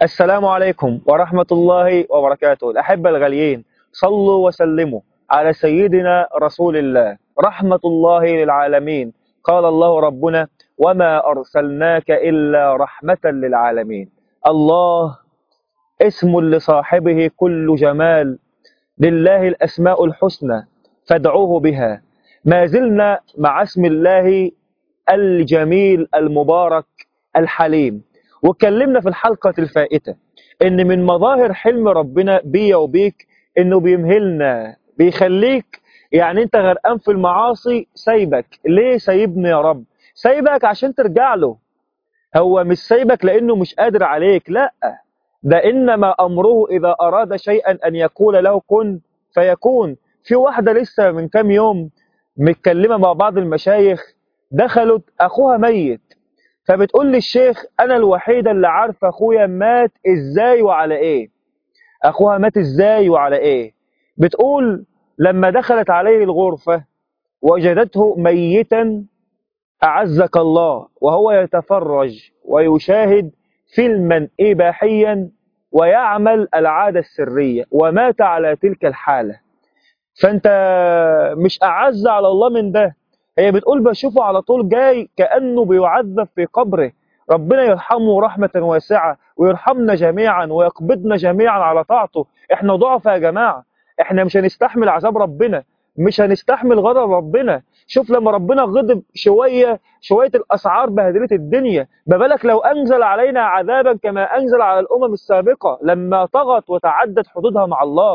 السلام عليكم ورحمة الله وبركاته الأحبة الغاليين صلوا وسلموا على سيدنا رسول الله رحمة الله للعالمين قال الله ربنا وما أرسلناك إلا رحمة للعالمين الله اسم لصاحبه كل جمال لله الأسماء الحسنى فادعوه بها ما زلنا مع اسم الله الجميل المبارك الحليم واتكلمنا في الحلقة الفائتة ان من مظاهر حلم ربنا بيا وبيك انه بيمهلنا بيخليك يعني انت غرقان في المعاصي سايبك ليه سايبني يا رب سايبك عشان ترجع له هو مش سايبك لانه مش قادر عليك لا ده انما امره اذا اراد شيئا ان يقول له كن فيكون في واحدة لسه من كام يوم متكلمة مع بعض المشايخ دخلت اخوها ميت فبتقول للشيخ انا الوحيدة اللي عارفة اخويا مات ازاي وعلى ايه اخوها مات ازاي وعلى ايه بتقول لما دخلت عليه الغرفة وجدته ميتا اعزك الله وهو يتفرج ويشاهد فيلما اباحيا ويعمل العادة السرية ومات على تلك الحالة فانت مش اعز على الله من ده هي بتقول بشوفه على طول جاي كأنه بيعذب في قبره ربنا يرحمه رحمة واسعة ويرحمنا جميعا ويقبضنا جميعا على طاعته احنا ضعف يا جماعة احنا مش هنستحمل عذاب ربنا مش هنستحمل غضب ربنا شوف لما ربنا غضب شوية شوية الأسعار بهدلت الدنيا ما بالك لو أنزل علينا عذابا كما أنزل على الأمم السابقة لما طغت وتعدت حدودها مع الله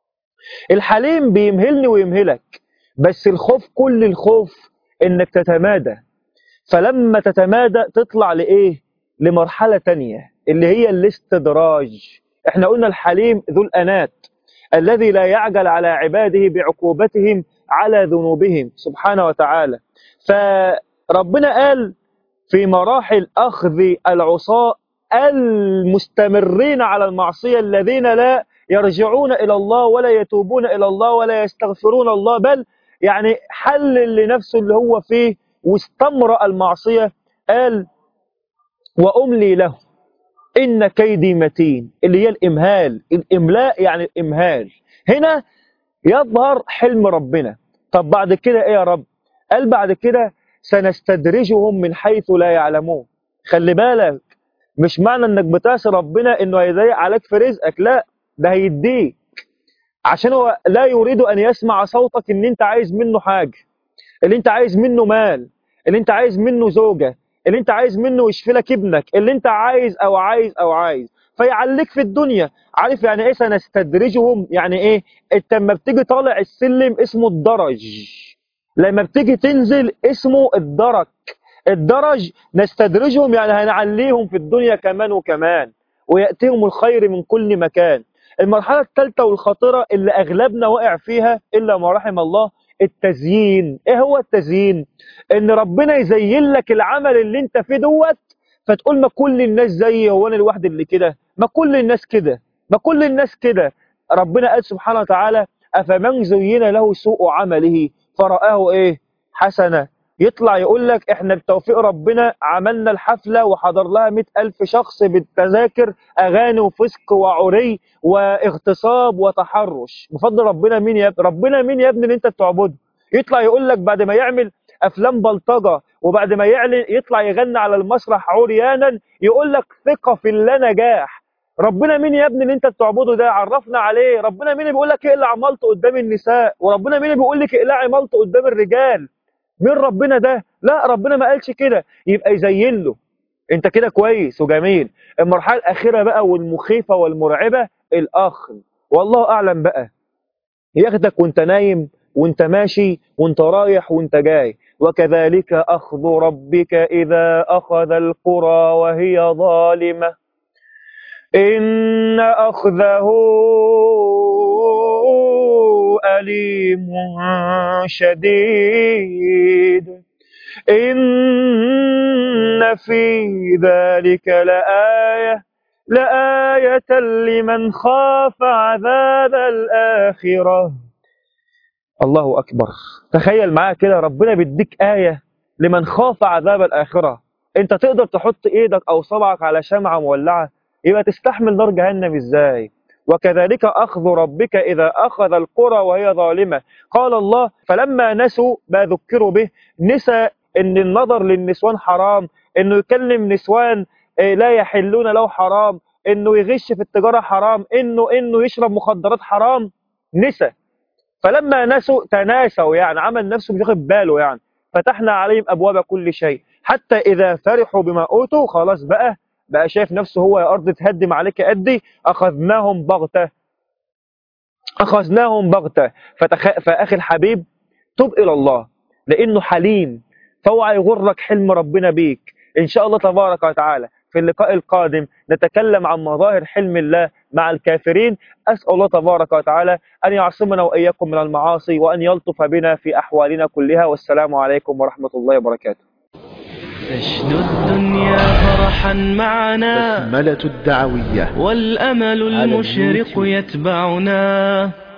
الحليم بيمهلني ويمهلك بس الخوف كل الخوف انك تتمادى فلما تتمادى تطلع لإيه لمرحلة تانية اللي هي الاستدراج احنا قلنا الحليم ذو الأنات الذي لا يعجل على عباده بعقوبتهم على ذنوبهم سبحانه وتعالى فربنا قال في مراحل أخذ العصاة المستمرين على المعصية الذين لا يرجعون إلى الله ولا يتوبون إلى الله ولا يستغفرون الله بل يعني حلل لنفسه اللي هو فيه واستمرأ المعصية قال وأملي له إن كيدي متين اللي هي الإمهال الإملاء يعني الإمهال هنا يظهر حلم ربنا طب بعد كده إيه يا رب قال بعد كده سنستدرجهم من حيث لا يعلمون خلي بالك مش معنى انك بتعصي ربنا انه هيضيق عليك في رزقك لا ده هيديك عشان هو لا يريد ان يسمع صوتك ان انت عايز منه حاجة اللي انت عايز منه مال اللي انت عايز منه زوجة اللي انت عايز منه يشفي لك ابنك اللي انت عايز او عايز او عايز فيعليك في الدنيا عارف يعني ايه سنستدرجهم يعني ايه انت لما بتيجي طالع السلم اسمه الدرج لما بتيجي تنزل اسمه الدرك الدرج نستدرجهم يعني هنعليهم في الدنيا كمان وكمان ويأتيهم الخير من كل مكان المرحلة الثالثة والخطيرة اللي أغلبنا واقع فيها إلا ما رحم الله التزيين إيه هو التزيين إن ربنا يزين لك العمل اللي أنت فيه دوت فتقول ما كل الناس زيي هو أنا الواحد اللي كده ما كل الناس كده ما كل الناس كده ربنا قال سبحانه وتعالى أفمن زين له سوء عمله فرآه إيه حسنة يطلع يقول لك احنا بتوفيق ربنا عملنا الحفلة وحضر لها مئة ألف شخص بالتذاكر أغاني وفسق وعري واغتصاب وتحرش بفضل ربنا مين يا ابني ربنا مين يا ابني اللي انت بتعبده يطلع يقول لك بعد ما يعمل أفلام بلطجة وبعد ما يعلن يطلع يغني على المسرح عريانا يقول لك ثقة في الله نجاح ربنا مين يا ابني اللي انت بتعبده ده عرفنا عليه ربنا مين اللي بيقول لك اقلع ملط قدام النساء وربنا مين اللي بيقول لك اقلعي ملط قدام الرجال مين ربنا ده لا ربنا ما قالش كده يبقى يزين له انت كده كويس وجميل المرحله الاخيره بقى والمخيفه والمرعبه الاخذ والله اعلم بقى ياخدك وانت نايم وانت ماشي وانت رايح وانت جاي وكذلك اخذ ربك اذا اخذ القرى وهي ظالمه ان اخذه أليم شديد إن في ذلك لآية لآية لمن خاف عذاب الآخرة الله أكبر تخيل معايا كده ربنا بيديك آية لمن خاف عذاب الآخرة انت تقدر تحط ايدك او صبعك على شمعة مولعة يبقى تستحمل نار جهنم ازاي وكذلك أخذ ربك إذا أخذ القرى وهي ظالمة قال الله فلما نسوا ما ذكروا به نسى ان النظر للنسوان حرام انه يكلم نسوان آه، لا يحلون له حرام انه يغش في التجارة حرام انه انه يشرب مخدرات حرام نسى فلما نسوا تناسوا يعني عمل نفسه مش واخد باله يعني فتحنا عليهم ابواب كل شيء حتى اذا فرحوا بما اوتوا خلاص بقى بقى شايف نفسه هو يا ارض تهدم عليك قدي اخذناهم بغته اخذناهم بغته فتخ... فاخي الحبيب تب الى الله لانه حليم فاوعى يغرك حلم ربنا بيك ان شاء الله تبارك وتعالى في اللقاء القادم نتكلم عن مظاهر حلم الله مع الكافرين أسأل الله تبارك وتعالى أن يعصمنا وإياكم من المعاصي وأن يلطف بنا في أحوالنا كلها والسلام عليكم ورحمة الله وبركاته تشنو الدنيا فرحا معنا بسملة الدعوية والأمل على المشرق اليوتيوب. يتبعنا